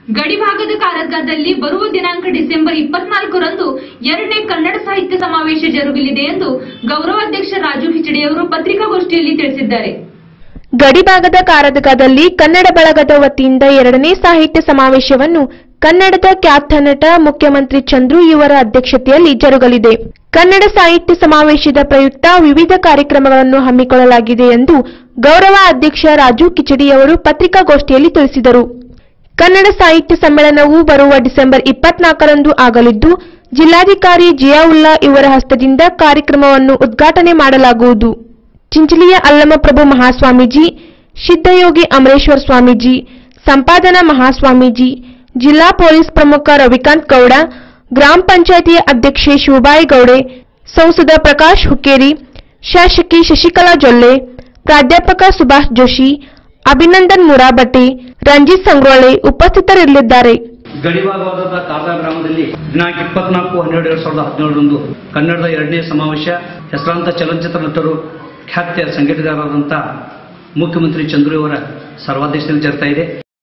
ಗಡಿಭಾಗದ ಕಾರಜದಲ್ಲಿ ಬರುವ ದಿನಾಂಕ ಡಿಸೆಂಬರ್ ಇಪ್ಪತ್ನಾಲ್ಕರಂದು ಎರಡನೇ ಕನ್ನಡ ಸಾಹಿತ್ಯ ಸಮಾವೇಶ ಜರುಗಲಿದೆ ಎಂದು ಗೌರವಾಧ್ಯಕ್ಷ ರಾಜು ಹಿಚಡಿಯವರು ಪತ್ರಿಕಾಗೋಷ್ಠಿಯಲ್ಲಿ ತಿಳಿಸಿದ್ದಾರೆ ಗಡಿಭಾಗದ ಕಾರದಗದಲ್ಲಿ ಕನ್ನಡ ಬಳಗದ ವತಿಯಿಂದ ಎರಡನೇ ಸಾಹಿತ್ಯ ಸಮಾವೇಶವನ್ನು ಕನ್ನಡದ ಖ್ಯಾತ ನಟ ಮುಖ್ಯಮಂತ್ರಿ ಚಂದ್ರು ಇವರ ಅಧ್ಯಕ್ಷತೆಯಲ್ಲಿ ಜರುಗಲಿದೆ ಕನ್ನಡ ಸಾಹಿತ್ಯ ಸಮಾವೇಶದ ಪ್ರಯುಕ್ತ ವಿವಿಧ ಕಾರ್ಯಕ್ರಮಗಳನ್ನು ಹಮ್ಮಿಕೊಳ್ಳಲಾಗಿದೆ ಎಂದು ಗೌರವ ಅಧ್ಯಕ್ಷ ರಾಜು ಕಿಚಡಿಯವರು ಪತ್ರಿಕಾಗೋಷ್ಠಿಯಲ್ಲಿ ತಿಳಿಸಿದರು ಕನ್ನಡ ಸಾಹಿತ್ಯ ಸಮ್ಮೇಳನವು ಬರುವ ಡಿಸೆಂಬರ್ ಇಪ್ಪತ್ನಾಲ್ಕರಂದು ಆಗಲಿದ್ದು ಜಿಲ್ಲಾಧಿಕಾರಿ ಜಿಯಾವುಲ್ಲಾ ಇವರ ಹಸ್ತದಿಂದ ಕಾರ್ಯಕ್ರಮವನ್ನು ಉದ್ಘಾಟನೆ ಮಾಡಲಾಗುವುದು ಚಿಂಚಲಿಯ ಅಲ್ಲಮಪ್ರಭು ಮಹಾಸ್ವಾಮೀಜಿ ಸಿದ್ಧಯೋಗಿ ಅಮರೇಶ್ವರ ಸ್ವಾಮೀಜಿ ಸಂಪಾದನಾ ಮಹಾಸ್ವಾಮೀಜಿ ಜಿಲ್ಲಾ ಪೊಲೀಸ್ ಪ್ರಮುಖ ರವಿಕಾಂತ್ ಗೌಡ ಗ್ರಾಮ ಪಂಚಾಯಿತಿಯ ಅಧ್ಯಕ್ಷೆ ಶಿವಬಾಯಿ ಗೌಡೆ ಸಂಸದ ಪ್ರಕಾಶ್ ಹುಕ್ಕೇರಿ ಶಾಸಕಿ ಶಶಿಕಲಾ ಜೊಲ್ಲೆ ಪ್ರಾಧ್ಯಾಪಕ ಸುಭಾಷ್ ಜೋಶಿ ಅಭಿನಂದನ್ ಮುರಾಬಟ್ಟಿ ರಂಜಿತ್ ಸಂಗ್ರೋಳೆ ಉಪಸ್ಥಿತರಿರಲಿದ್ದಾರೆ ಗಡಿಭಾಗವಾದ ಕಾಜಾ ಗ್ರಾಮದಲ್ಲಿ ದಿನಾಂಕ ಇಪ್ಪತ್ನಾಲ್ಕು ಹನ್ನೆರಡು ಎರಡ್ ಸಾವಿರದ ಹದಿನೇಳರಂದು ಕನ್ನಡದ ಎರಡನೇ ಸಮಾವೇಶ ಹೆಸರಾಂತ ಚಲನಚಿತ್ರ ನಟರು ಖ್ಯಾತ ಸಂಗೀತಗಾರರಾದಂಥ ಮುಖ್ಯಮಂತ್ರಿ ಚಂದ್ರು ಅವರ ಸರ್ವಾಧ್ಯಕ್ಷತೆಯಲ್ಲಿ ಜರುಗ್ತಾ ಇದೆ